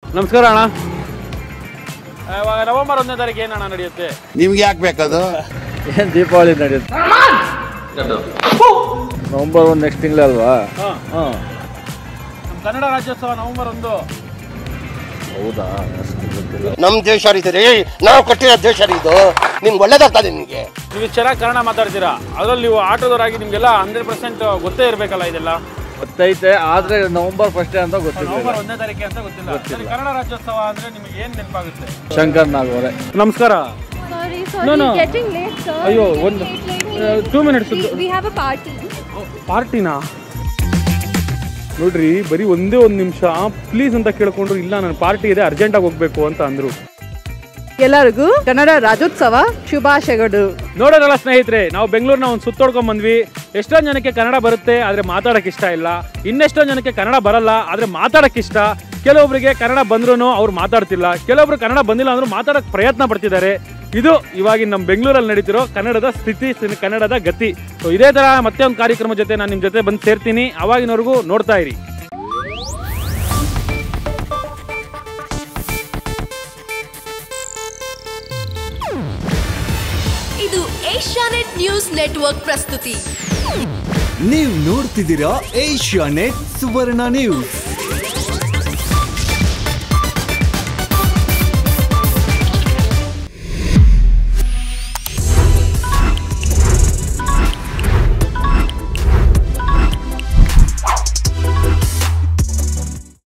ನಮಸ್ಕಾರ ಅಣ್ಣ ಇವಾಗ ನವೆಂಬರ್ ಒಂದನೇ ತಾರೀಕು ಏನಣ್ಣ ನಡೆಯುತ್ತೆ ನಿಮ್ಗೆ ಯಾಕೆ ಬೇಕದು ಏನು ದೀಪಾವಳಿ ನಡೆಯುತ್ತೆ ನವಂಬರ್ ಒಂದು ನೆಕ್ಸ್ಟ್ ತಿಂಗಳಲ್ವಾ ಹಾಂ ಹಾಂ ನಮ್ಮ ಕನ್ನಡ ರಾಜ್ಯೋತ್ಸವ ನವೆಂಬರ್ ಒಂದು ಹೌದಾ ಅಷ್ಟು ಗೊತ್ತಿಲ್ಲ ನಮ್ ದೇಶ ರೀ ರೀ ನಾವು ಕಟ್ಟಿರೋ ದೇಶ ರೀ ಇದು ನಿಮ್ಗೆ ಒಳ್ಳೇದಾಗ್ತದೆ ನಿಮಗೆ ನೀವು ಚೆನ್ನಾಗಿ ಕನ್ನಡ ಮಾತಾಡ್ತೀರಾ ಅದರಲ್ಲಿ ನೀವು ಆಟೋದವರಾಗಿ ನಿಮಗೆಲ್ಲ ಹಂಡ್ರೆಡ್ ಪರ್ಸೆಂಟ್ ಗೊತ್ತೇ ಇರಬೇಕಲ್ಲ ಇದೆಲ್ಲ ಗೊತ್ತೈತೆ ಆದರೆ ನವಂಬರ್ ಫಸ್ಟೇ ಅಂತ ಗೊತ್ತಿಲ್ಲ ನವೆಂಬರ್ ಒಂದನೇ ತಾರೀಕೆ ಅಂತ ಗೊತ್ತಿಲ್ಲ ಸರಿ ಕನ್ನಡ ರಾಜ್ಯೋತ್ಸವ ಅಂದ್ರೆ ನಿಮಗೆ ಏನು ನೆನಪಾಗುತ್ತೆ ಶಂಕರ್ ನಾಗವರೆ ನಮಸ್ಕಾರ Sorry, No, sorry, no. getting late, sir. ಅಯ್ಯೋ, Getting ಒಂದು- late, late. Two minutes We, we have a party. ಪಾರ್ಟಿನಾ ನೋಡ್ರಿ ಬರೀ ಒಂದೇ ಒಂದು ನಿಮಿಷ ಪ್ಲೀಸ್ ಅಂತ ಕೇಳ್ಕೊಂಡ್ರು ಇಲ್ಲ ನನ್ನ ಪಾರ್ಟಿ ಇದೆ ಅರ್ಜೆಂಟಾಗಿ ಹೋಗ್ಬೇಕು ಅಂತ ಅಂದ್ರು ಎಲ್ಲರಿಗೂ ಕನ್ನಡ ರಾಜ್ಯೋತ್ಸವ ಶುಭಾಶಯಗಳು ನೋಡೋರಲ್ಲ ಸ್ನೇಹಿತರೆ ನಾವು ಬೆಂಗಳೂರಿನ ಒಂದು ಸುತ್ತೋಡ್ಕೊಂಡ್ ಬಂದ್ವಿ ಎಷ್ಟೊಂದು ಜನಕ್ಕೆ ಕನ್ನಡ ಬರುತ್ತೆ ಆದರೆ ಮಾತಾಡಕ್ಕೆ ಇಷ್ಟ ಇಲ್ಲ ಇನ್ನೆಷ್ಟೊಂದು ಜನಕ್ಕೆ ಕನ್ನಡ ಬರಲ್ಲ ಆದರೆ ಮಾತಾಡಕ್ಕೆ ಇಷ್ಟ ಕೆಲವೊಬ್ಬರಿಗೆ ಕನ್ನಡ ಬಂದ್ರೂ ಅವ್ರು ಮಾತಾಡ್ತಿಲ್ಲ ಕೆಲವೊಬ್ರು ಕನ್ನಡ ಬಂದಿಲ್ಲ ಅಂದ್ರೂ ಮಾತಾಡಕ್ಕೆ ಪ್ರಯತ್ನ ಪಡ್ತಿದ್ದಾರೆ ಇದು ಇವಾಗಿನ ನಮ್ಮ ಬೆಂಗಳೂರಲ್ಲಿ ನಡೀತಿರೋ ಕನ್ನಡದ ಸ್ಥಿತಿ ಸಿ- ಕನ್ನಡದ ಗತಿ ಸೊ ಇದೇ ಥರ ಮತ್ತೆ ಒಂದು ಕಾರ್ಯಕ್ರಮ ಜೊತೆ ನಾನು ನಿಮ್ಮ ಜೊತೆ ಬಂದು ಸೇರ್ತೀನಿ ಅವಾಗಿನವರೆಗೂ ನೋಡ್ತಾ ಇರಿ ಇದು ಏಷ್ಯಾನೆಟ್ ನ್ಯೂಸ್ ನೆಟ್ವರ್ಕ್ ಪ್ರಸ್ತುತಿ ನೀವು ನೋಡ್ತಿದ್ದೀರಾ ಏಷ್ಯಾ ನೆಟ್ ಸುವರ್ಣ ನ್ಯೂಸ್